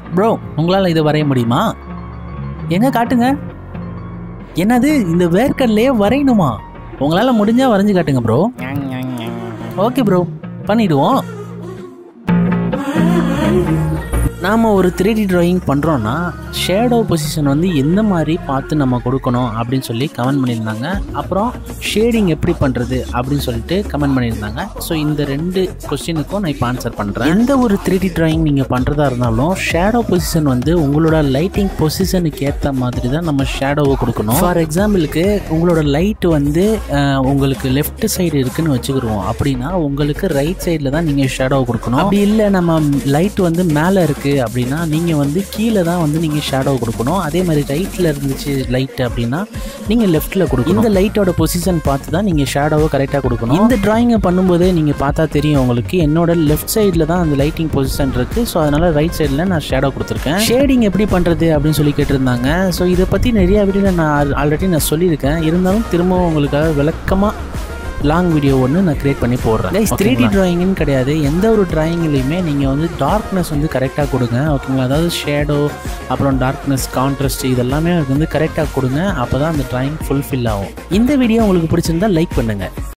bro உங்களால் இதை வரைய முடியுமா எங்க காட்டுங்க என்னது இந்த வேர்க்கடலையே வரையணுமா உங்களால் முடிஞ்சால் வரைஞ்சி காட்டுங்க ப்ரோ ஓகே ப்ரோ பண்ணிடுவோம் நாம் ஒரு த்ரீ டி ட்ராயிங் பண்ணுறோன்னா ஷேடோ பொசிஷன் வந்து எந்த மாதிரி பார்த்து நம்ம கொடுக்கணும் அப்படின்னு சொல்லி கமெண்ட் பண்ணியிருந்தாங்க அப்புறம் ஷேடிங் எப்படி பண்ணுறது அப்படின்னு சொல்லிட்டு கமெண்ட் பண்ணியிருந்தாங்க ஸோ இந்த ரெண்டு கொஸ்டினுக்கும் நான் இப்போ ஆன்சர் பண்ணுறேன் எந்த ஒரு த்ரீ டி ட்ராயிங் நீங்கள் பண்ணுறதா இருந்தாலும் ஷேடோ பொசிஷன் வந்து உங்களோட லைட்டிங் பொசிஷனுக்கு ஏற்ற மாதிரி தான் நம்ம ஷேடோவை கொடுக்கணும் ஃபார் எக்ஸாம்பிளுக்கு உங்களோட லைட் வந்து அஹ், உங்களுக்கு லெஃப்ட் சைடு இருக்குன்னு வச்சுக்கிடுவோம் அப்படின்னா உங்களுக்கு ரைட் சைடில் தான் நீங்கள் ஷேடோவை கொடுக்கணும் அப்படி இல்லை நம்ம லைட் வந்து மேலே இருக்குது அப்படின்னா நீங்கள் வந்து கீழே தான் வந்து நீங்கள் ஷேடோ கொடுக்கணும் அதே மாதிரி ரைட்டில் இருந்துச்சு லைட் அப்படின்னா நீங்கள் லெஃப்ட்டில் கொடுக்கணும் இந்த லைட்டோட பொசிஷன் பார்த்து தான் நீங்கள் ஷேடோவை கரெக்டாக கொடுக்கணும் இந்த டிராயிங்கை பண்ணும்போதே நீங்கள் பார்த்தா தெரியும் உங்களுக்கு என்னோட லெஃப்ட் சைடில் தான் அந்த லைட்டிங் பொசிஷன் இருக்குது ஸோ அதனால் ரைட் சைடில் நான் ஷேடோ கொடுத்துருக்கேன் ஷேடிங் எப்படி பண்ணுறது அப்படின்னு சொல்லி கேட்டிருந்தாங்க ஸோ இதை பற்றி நிறைய வீடியோவில் நான் ஆல்ரெடி நான் சொல்லியிருக்கேன் இருந்தாலும் திரும்பவும் உங்களுக்காக விளக்கமாக லாங் வீடியோ ஒன்று நான் கிரியேட் பண்ணி போடுறேன் கைஸ் த்ரீ டி டிராயிங்னு கிடையாது எந்த ஒரு டிராயிங்லையுமே நீங்கள் வந்து டார்க்னஸ் வந்து கரெக்டாக கொடுங்க ஓகேங்களா அதாவது ஷேடோ அப்புறம் டார்க்னஸ் கான்ட்ராஸ்ட் இதெல்லாமே வந்து கரெக்டாக கொடுங்க அப்போ தான் அந்த டிராயிங் ஃபுல்ஃபில் ஆகும் இந்த வீடியோ உங்களுக்கு பிடிச்சிருந்தா லைக் பண்ணுங்கள்